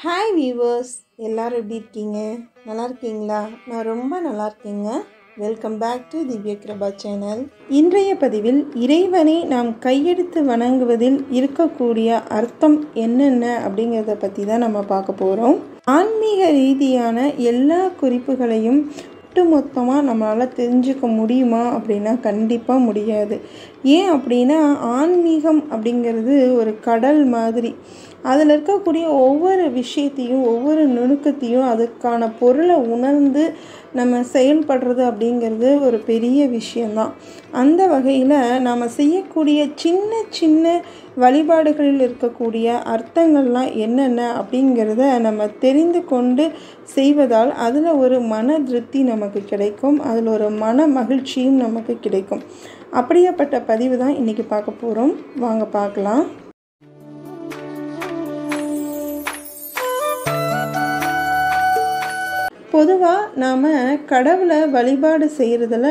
hi viewers எல்லாரும் எப்படி இருக்கீங்க நல்லா இருக்கீங்களா நான் ரொம்ப நல்லா இருக்கேங்க வெல்கம் பேக் டு திவ்ய கிருபா சேனல் இன்றைய பதிவில் இறைவனை நாம் கையெடுத்து வணங்குவதில் இருக்கக்கூடிய அர்த்தம் என்னென்ன அப்படிங்கிறத பற்றி தான் நம்ம பார்க்க போகிறோம் ஆன்மீக ரீதியான எல்லா குறிப்புகளையும் ஒட்டுமொத்தமாக நம்மளால் தெரிஞ்சுக்க முடியுமா அப்படின்னா கண்டிப்பாக முடியாது ஏன் அப்படின்னா ஆன்மீகம் அப்படிங்கிறது ஒரு கடல் மாதிரி அதில் இருக்கக்கூடிய ஒவ்வொரு விஷயத்தையும் ஒவ்வொரு நுணுக்கத்தையும் அதுக்கான பொருளை உணர்ந்து நம்ம செயல்படுறது அப்படிங்கிறது ஒரு பெரிய விஷயந்தான் அந்த வகையில் நாம் செய்யக்கூடிய சின்ன சின்ன வழிபாடுகளில் இருக்கக்கூடிய அர்த்தங்கள்லாம் என்னென்ன அப்படிங்கிறத நம்ம தெரிந்து கொண்டு செய்வதால் அதில் ஒரு மன திருப்தி நமக்கு கிடைக்கும் அதில் ஒரு மன மகிழ்ச்சியும் நமக்கு கிடைக்கும் அப்படியாப்பட்ட பதிவு தான் இன்றைக்கி பார்க்க போகிறோம் வாங்க பார்க்கலாம் பொதுவாக நாம் கடவுளை வழிபாடு செய்கிறதுல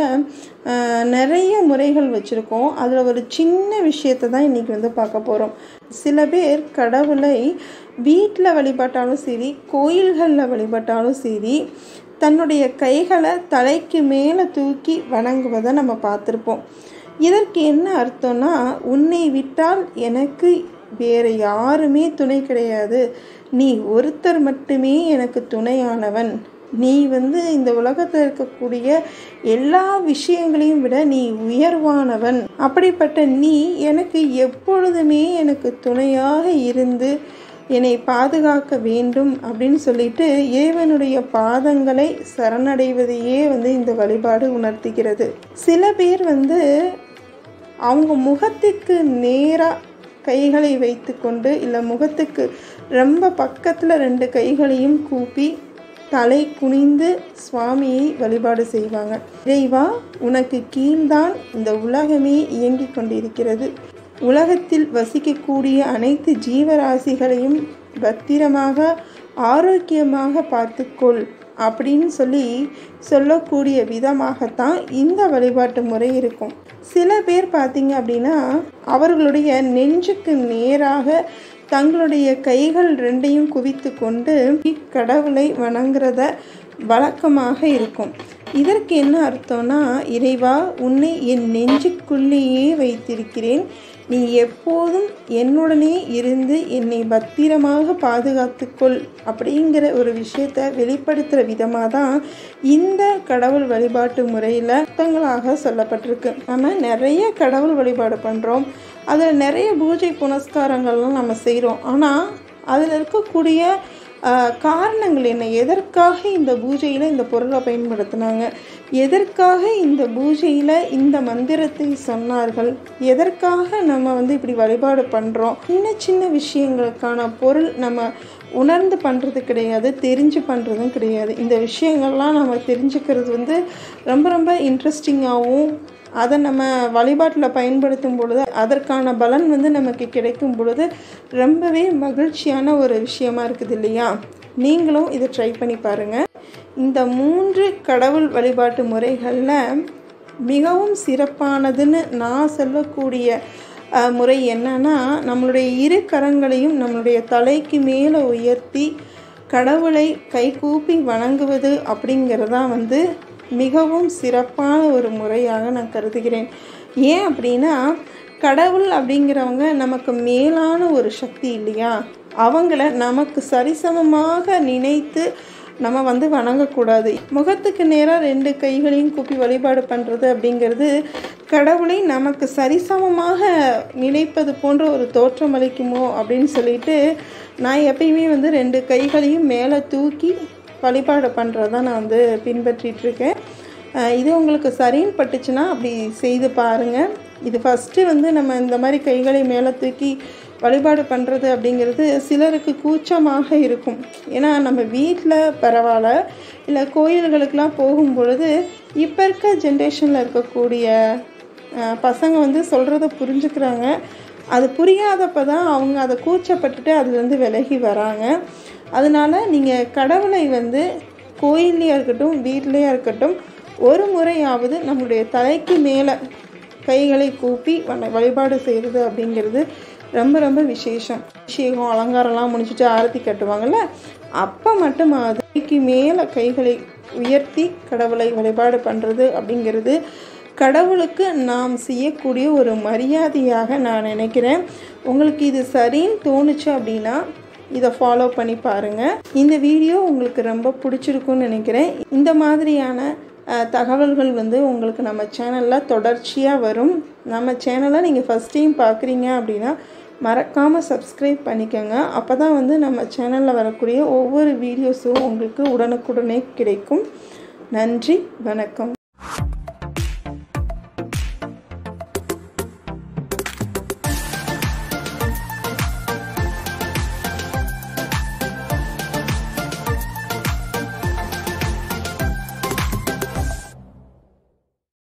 நிறைய முறைகள் வச்சுருக்கோம் அதில் ஒரு சின்ன விஷயத்தை தான் இன்றைக்கி வந்து பார்க்க போகிறோம் சில பேர் கடவுளை வீட்டில் வழிபட்டாலும் சரி கோயில்களில் வழிபட்டாலும் சரி தன்னுடைய கைகளை தலைக்கு மேலே தூக்கி வணங்குவதை நம்ம பார்த்துருப்போம் இதற்கு என்ன அர்த்தம்னா உன்னை விட்டால் எனக்கு வேறு யாருமே துணை கிடையாது நீ ஒருத்தர் மட்டுமே எனக்கு துணையானவன் நீ வந்து இந்த உலகத்தில் இருக்கக்கூடிய எல்லா விஷயங்களையும் விட நீ உயர்வானவன் அப்படிப்பட்ட நீ எனக்கு எப்பொழுதுமே எனக்கு துணையாக இருந்து என்னை பாதுகாக்க வேண்டும் அப்படின்னு சொல்லிட்டு இறைவனுடைய பாதங்களை சரணடைவதையே வந்து இந்த வழிபாடு உணர்த்துகிறது சில பேர் வந்து அவங்க முகத்துக்கு நேராக கைகளை வைத்து கொண்டு இல்லை முகத்துக்கு ரொம்ப பக்கத்தில் ரெண்டு கைகளையும் கூப்பி தலை குனிந்து சுவாமியை வழிபாடு செய்வாங்க இறைவா உனக்கு கீழ்தான் இந்த உலகமே இயங்கிக் கொண்டிருக்கிறது உலகத்தில் வசிக்கக்கூடிய அனைத்து ஜீவராசிகளையும் பத்திரமாக ஆரோக்கியமாக பார்த்துக்கொள் அப்படின்னு சொல்லி சொல்லக்கூடிய விதமாகத்தான் இந்த வழிபாட்டு முறை இருக்கும் சில பேர் பார்த்தீங்க அப்படின்னா அவர்களுடைய நெஞ்சுக்கு நேராக தங்களுடைய கைகள் ரெண்டையும் குவித்து கொண்டு கடவுளை வணங்குறத வழக்கமாக இருக்கும் இதற்கு என்ன அர்த்தம்னா இறைவா உன்னை என் நெஞ்சுக்குள்ளேயே வைத்திருக்கிறேன் நீ எப்போதும் என்னுடனே இருந்து என்னை பத்திரமாக பாதுகாத்துக்கொள் அப்படிங்கிற ஒரு விஷயத்தை வெளிப்படுத்துகிற விதமாக தான் இந்த கடவுள் வழிபாட்டு முறையில் அர்த்தங்களாக சொல்லப்பட்டிருக்கு நம்ம நிறைய கடவுள் வழிபாடு பண்ணுறோம் அதில் நிறைய பூஜை புனஸ்காரங்கள்லாம் நம்ம செய்கிறோம் ஆனால் அதில் இருக்கக்கூடிய காரணங்கள் என்ன எதற்காக இந்த பூஜையில் இந்த பொருளை பயன்படுத்தினாங்க எதற்காக இந்த பூஜையில் இந்த மந்திரத்தை சொன்னார்கள் எதற்காக நம்ம வந்து இப்படி வழிபாடு பண்ணுறோம் சின்ன சின்ன விஷயங்களுக்கான பொருள் நம்ம உணர்ந்து பண்ணுறது கிடையாது தெரிஞ்சு பண்ணுறதும் கிடையாது இந்த விஷயங்கள்லாம் நம்ம தெரிஞ்சுக்கிறது வந்து ரொம்ப ரொம்ப இன்ட்ரெஸ்டிங்காகவும் அதை நம்ம வழிபாட்டில் பயன்படுத்தும் பொழுது அதற்கான பலன் வந்து நமக்கு கிடைக்கும் பொழுது ரொம்பவே மகிழ்ச்சியான ஒரு விஷயமா இருக்குது இல்லையா நீங்களும் இதை ட்ரை பண்ணி பாருங்கள் இந்த மூன்று கடவுள் வழிபாட்டு முறைகளில் மிகவும் சிறப்பானதுன்னு நான் சொல்லக்கூடிய முறை என்னன்னா நம்மளுடைய இரு கரங்களையும் நம்மளுடைய தலைக்கு மேலே உயர்த்தி கடவுளை கைகூப்பி வணங்குவது அப்படிங்கிறதான் வந்து மிகவும் சிறப்பான ஒரு முறையாக நான் கருதுகிறேன் ஏன் அப்படின்னா கடவுள் அப்படிங்கிறவங்க நமக்கு மேலான ஒரு சக்தி இல்லையா அவங்கள நமக்கு சரிசமமாக நினைத்து நம்ம வந்து வணங்கக்கூடாது முகத்துக்கு நேராக ரெண்டு கைகளையும் கூப்பி வழிபாடு பண்ணுறது அப்படிங்கிறது கடவுளை நமக்கு சரிசமமாக நினைப்பது போன்ற ஒரு தோற்றம் அளிக்குமோ அப்படின்னு சொல்லிட்டு நான் எப்பயுமே வந்து ரெண்டு கைகளையும் மேலே தூக்கி வழிபாடு பண்ணுறது தான் நான் வந்து பின்பற்றிகிட்ருக்கேன் இது உங்களுக்கு சரின்னு பட்டுச்சுன்னா அப்படி செய்து பாருங்கள் இது ஃபஸ்ட்டு வந்து நம்ம இந்த மாதிரி கைகளை மேலே தூக்கி வழிபாடு பண்ணுறது அப்படிங்கிறது சிலருக்கு கூச்சமாக இருக்கும் ஏன்னா நம்ம வீட்டில் பரவாயில்ல இல்லை கோயில்களுக்கெலாம் போகும் பொழுது இப்போ இருக்க ஜென்ரேஷனில் இருக்கக்கூடிய பசங்க வந்து சொல்கிறத புரிஞ்சுக்கிறாங்க அது புரியாதப்போ தான் அவங்க அதை கூச்சப்பட்டுட்டு அதுலேருந்து விலகி வராங்க அதனால் நீங்கள் கடவுளை வந்து கோயில்லையாக இருக்கட்டும் வீட்லேயா இருக்கட்டும் ஒரு முறையாவது நம்மளுடைய தலைக்கு மேலே கைகளை கூப்பி வழிபாடு செய்கிறது அப்படிங்கிறது ரொம்ப ரொம்ப விசேஷம் அபிஷேகம் அலங்காரம்லாம் முடிச்சுட்டு ஆரத்தி கட்டுவாங்கள்ல அப்போ மட்டும் அதுக்கு மேலே கைகளை உயர்த்தி கடவுளை வழிபாடு பண்ணுறது அப்படிங்கிறது கடவுளுக்கு நாம் செய்யக்கூடிய ஒரு மரியாதையாக நான் நினைக்கிறேன் உங்களுக்கு இது சரின்னு தோணுச்சு அப்படின்னா இதை ஃபாலோ பண்ணி பாருங்கள் இந்த வீடியோ உங்களுக்கு ரொம்ப பிடிச்சிருக்குன்னு நினைக்கிறேன் இந்த மாதிரியான அஹ், தகவல்கள் வந்து உங்களுக்கு நம்ம சேனலில் தொடர்ச்சியாக வரும் நம்ம சேனலை நீங்கள் ஃபஸ்ட் டைம் பார்க்குறீங்க அப்படின்னா மறக்காமல் சப்ஸ்கிரைப் பண்ணிக்கோங்க அப்போ தான் வந்து நம்ம சேனலில் வரக்கூடிய ஒவ்வொரு வீடியோஸும் உங்களுக்கு உடனுக்குடனே கிடைக்கும் நன்றி வணக்கம்